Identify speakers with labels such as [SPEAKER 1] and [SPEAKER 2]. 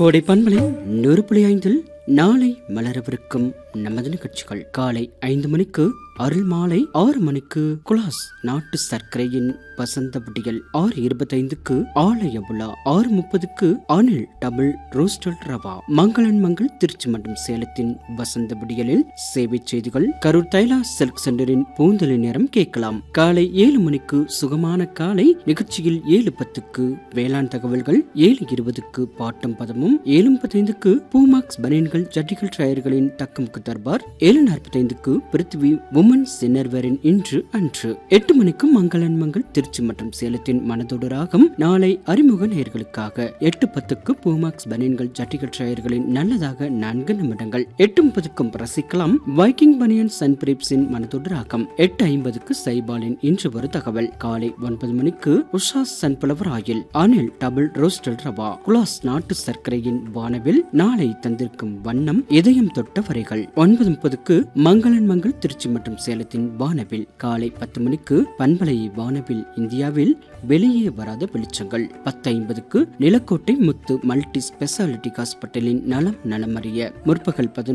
[SPEAKER 1] கோடை பண்பலை நூறு புள்ளி ஐந்தில் நாளை மலரவிருக்கும் நமது நிகழ்ச்சிகள் காலை ஐந்து மணிக்கு அருள் மாலை ஆறு மணிக்கு குலாஸ் நாட்டு சர்க்கரையின் வசந்த விடியல் ஆறு இருபத்தைந்துக்கு ஆலய விழா ஆறு முப்பதுக்கு அனில் டபுள் ரோஸ்டல் ரவா மங்களன் மங்கள் திருச்சி மற்றும் சேலத்தின் வசந்த விடியலில் சேவை செய்திகள் கரூர் தைலா சில்க் சென்டரின் பூந்தொலி நேரம் கேட்கலாம் காலை ஏழு மணிக்கு சுகமான காலை நிகழ்ச்சியில் ஏழு பத்துக்கு வேளாண் தகவல்கள் ஏழு இருபதுக்கு பாட்டும் பதமும் ஏழு முப்பத்தைந்துக்கு பூமாக்ஸ் பனியன்கள் ஜட்டிகள் டயர்களின் தக்கமுக்கு தர்பார் ஏழு நாற்பத்தைந்துக்கு பிருத்திவி உமன் சின்னர்வரின் இன்று அன்று எட்டு மணிக்கு மங்களன் மங்கள் திருச்சி மற்றும் சேலத்தின் மனதோடு ராகம் நாளை அறிமுக நேர்களுக்காக எட்டு பத்துக்கு பூமாக்ஸ் பனியன்கள் ஜட்டிகள் டயர்களின் நல்லதாக நான்கு நிமிடங்கள் எட்டு முப்பதுக்கும் ரசிக்கலாம் வைக்கிங் பனியன் சன் பிரீப்ஸின் மனதோடு ராகம் எட்டு ஐம்பதுக்கு சைபாலின் இன்று ஒரு தகவல் காலை ஒன்பது மணிக்கு Usha sunflower oil Anil double roasted rava குலாஸ் நாட்டு சர்க்கரையின் வானவில் நாளை தந்திருக்கும் வண்ணம் இதயம் தொட்ட வரைகள் ஒன்பது முப்பதுக்கு மங்களன் மங்கள் திருச்சி மற்றும் சேலத்தின் வானவில் காலை பத்து மணிக்கு பண்பலை வானவில் இந்தியாவில் வெளியே வராத வெளிச்சங்கள் பத்து ஐம்பதுக்கு நிலக்கோட்டை முத்து மல்டி ஸ்பெஷாலிட்டி ஹாஸ்பிட்டலின் நலம் நலமறிய முற்பகல் பதினொன்று